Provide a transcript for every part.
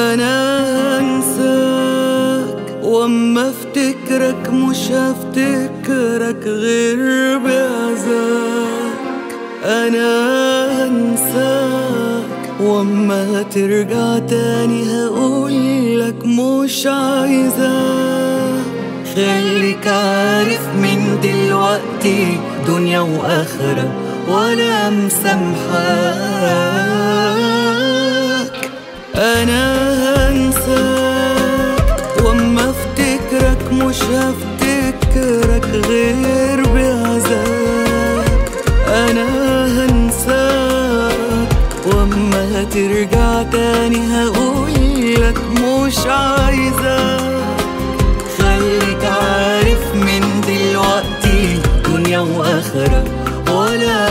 انا هنساك واما افتكرك مش هفتكرك غير بعزاك انا هنساك واما ترجع تاني هقولك مش عايزاك خليك عارف من دلوقتي دنيا واخره ولا مسامحاك انا هنساك واما افتكرك مش هفتكرك غير بعذاب انا هنساك واما هترجع تاني هقولك مش عايزاك خليك عارف من دلوقتي دنيا واخره ولا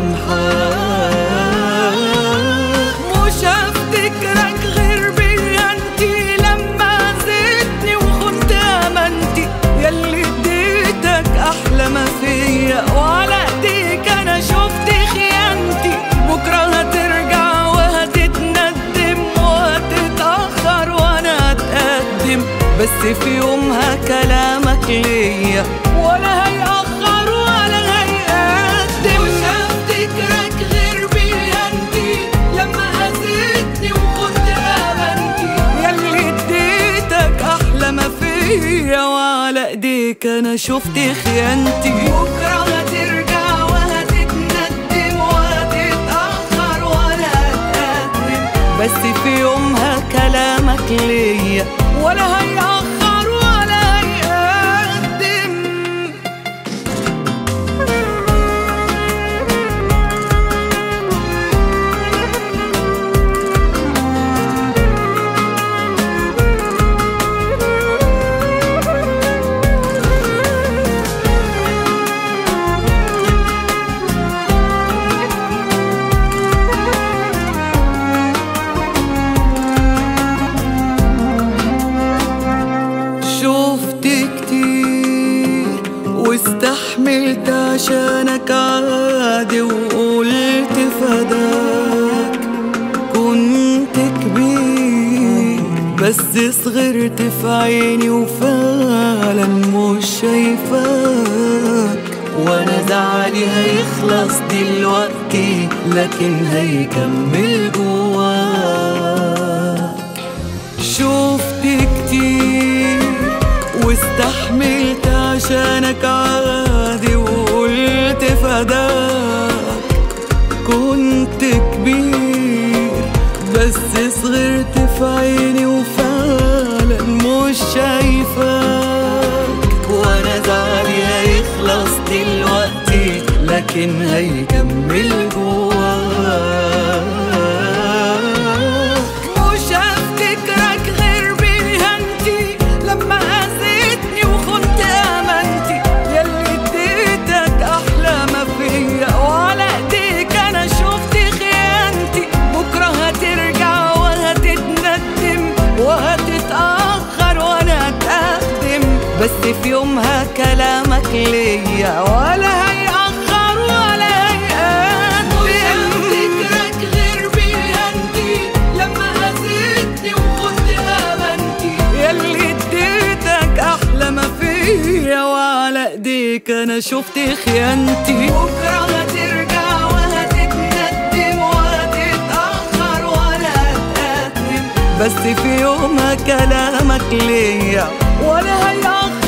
مسامحاك مش هفتكرك غير بيانتي لما زدتني وخنت امانتي ياللي اديتك احلى ما فيا وعلى ايديك انا شفت خيانتي بكره هترجع وهتتندم وهتتاخر وانا هتقدم بس في يومها كلامك ليا ولا هيأخر ولا هيقدم مش هفتكرك غير بيانتي لما أذيتني وكنت أمانتي ياللي اديتك أحلى ما فيا وعلى إيديك أنا شفت خيانتي بكرة هترجع وهتتندم وهتتأخر ولا هتقدم بس في يومها كلامك ليا ولا هيأخر ولا هيقدم شفت كتير واستحملت عشانك عادي وقلت فداك كنت كبير بس صغرت في عيني وفعلا مش شايفاك وانا زعلي هيخلص دلوقتي لكن هيكمل جواك شفت كتير واستحملت عشانك عادي وقلت فداك كنت كبير بس صغرت في عيني وفعلا مش شايفاك وانا زعلي هيخلص دلوقتي لكن هيكمل جواك مش هفتكرك غير بهنتي لما اذيتني وخنت امانتي ياللي اديتك احلى ما فيا وعلى ايديك انا شفت خيانتي بكره هترجع وهتتندم وهتتاخر وانا هتقدم بس في يومها كلامك ليا ولا هيأخر ولا هيقدم مش هفتكرك غير بهنتي لما أذيتني وكنت أمانتي ياللي اديتك أحلى ما فيا وعلى إيديك أنا شفت خيانتي بكرة هترجع وهتتندم وهتتأخر ولا هتقدم بس في يومها كلامك ليا ولا هيأخر